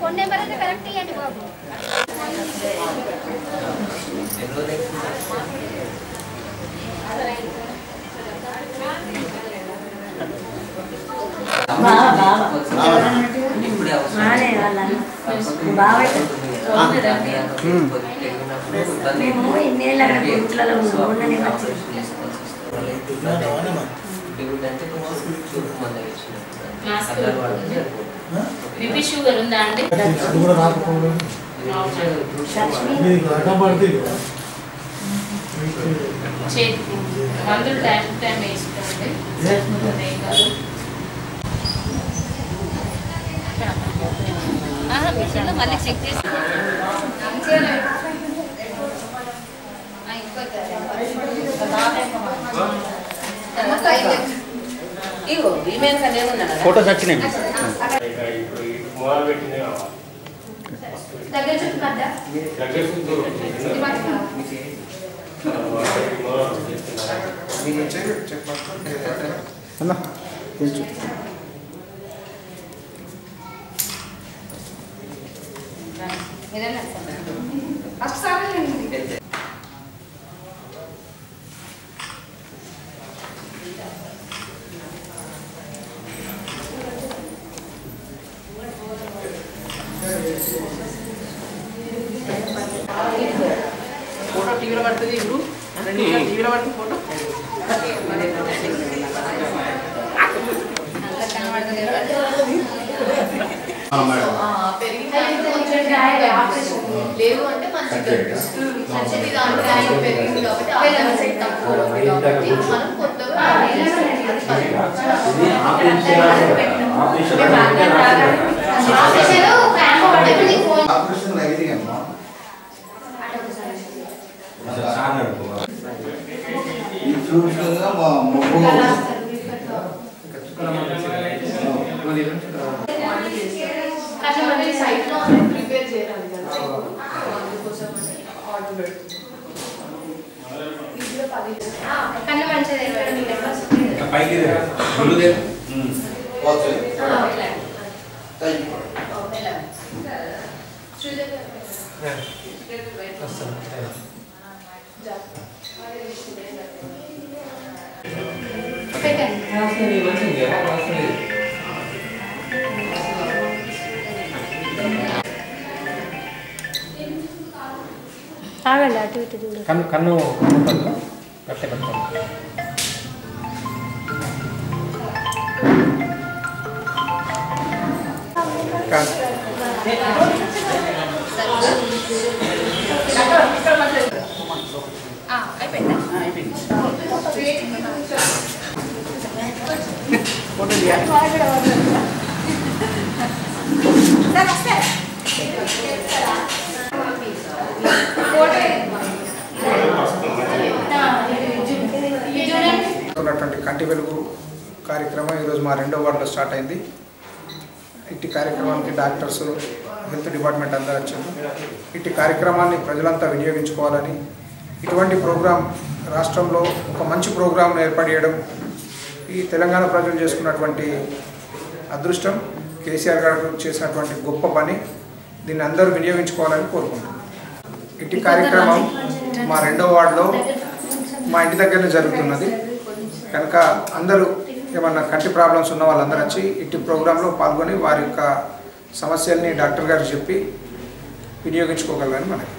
Phone number అయితే correct ఇవ్వండి బాబు బాగా బాగా ఇప్పుడే మానే వాళ్ళని బాగా మేము ఇన్నేళ్ళ అక్కడ గుంట్లలో ఉండనే వచ్చి బీపీ షుగర్ ఉందా అండి అది కూడా రాకపోవడం ఇది రకం పడితే చేతికి మందులు టైం టు టైం వేసుకోండి అదేం కాదు మిషన్లో మళ్ళీ చెక్ చేసి ఇగో ఈమెన్ కదే ఉన్నాడు ఫోటోస్ వచ్చినాయి ఇప్పుడు ఇటు మొదలు పెట్టిందే కావాలి దగ్గర చుట్టూ కద్దా దగ్గర చూస్తూ ఇది పట్టుకో. అన్న కొంచెం ఫస్ట్ సార్ ఫోటో టీవీలో పడుతుంది ఇప్పుడు రెండు నిమిషాలు టీవీలో పడుతుంది ఫోటో లేదు అంటే మంచిగా మంచిది దాంట్లో ఆయన పెరిగింది కాబట్టి ఆపరేషన్ తక్కువ ఉంది కాబట్టి మనం కొత్తగా ఆఫీసరు ఫ్యాన్ పడ్డప్పుడు నీకు ఫోన్ ఆపరేషన్ అయింది అమ్మా ఈ చూడగా మా మొగ్గు కానీ మనకి సైట్ లో ప్రిపేర్ చేయాలి కదా అందుకోసం ఆర్డర్ పెడుతున్నాం ఇప్పుడు పది కన్ను మంచిది ఇరవై మీటర్స్ పైకి ముందుదే ఓకే థ్యాంక్ యూ పెట్టండి ఆగండి అటు ఇటు చూడు కన్ను కన్ను కన్ను పట్ల కట్టె పట్టుకోండి ఫోటో తీయాలి ఉన్నటువంటి కంటి వెలుగు కార్యక్రమం ఈరోజు మా రెండో వార్డులో స్టార్ట్ అయింది ఇట్టి కార్యక్రమానికి డాక్టర్స్ హెల్త్ డిపార్ట్మెంట్ అందరూ వచ్చారు ఇట్టి కార్యక్రమాన్ని ప్రజలంతా వినియోగించుకోవాలని ఇటువంటి ప్రోగ్రాం రాష్ట్రంలో ఒక మంచి ప్రోగ్రాంను ఏర్పాటు చేయడం ఈ తెలంగాణ ప్రజలు చేసుకున్నటువంటి అదృష్టం కేసీఆర్ గారు చేసినటువంటి గొప్ప పని దీన్ని అందరూ వినియోగించుకోవాలని కోరుకుంటున్నాను ఇట్టి కార్యక్రమం మా రెండో వార్డులో మా ఇంటి దగ్గరనే జరుగుతున్నది కనుక అందరూ ఏమన్నా కంటి ప్రాబ్లమ్స్ ఉన్న వాళ్ళందరూ వచ్చి ఇట్టి ప్రోగ్రాంలో పాల్గొని వారి యొక్క సమస్యల్ని డాక్టర్ గారు చెప్పి వినియోగించుకోగలరని మనకి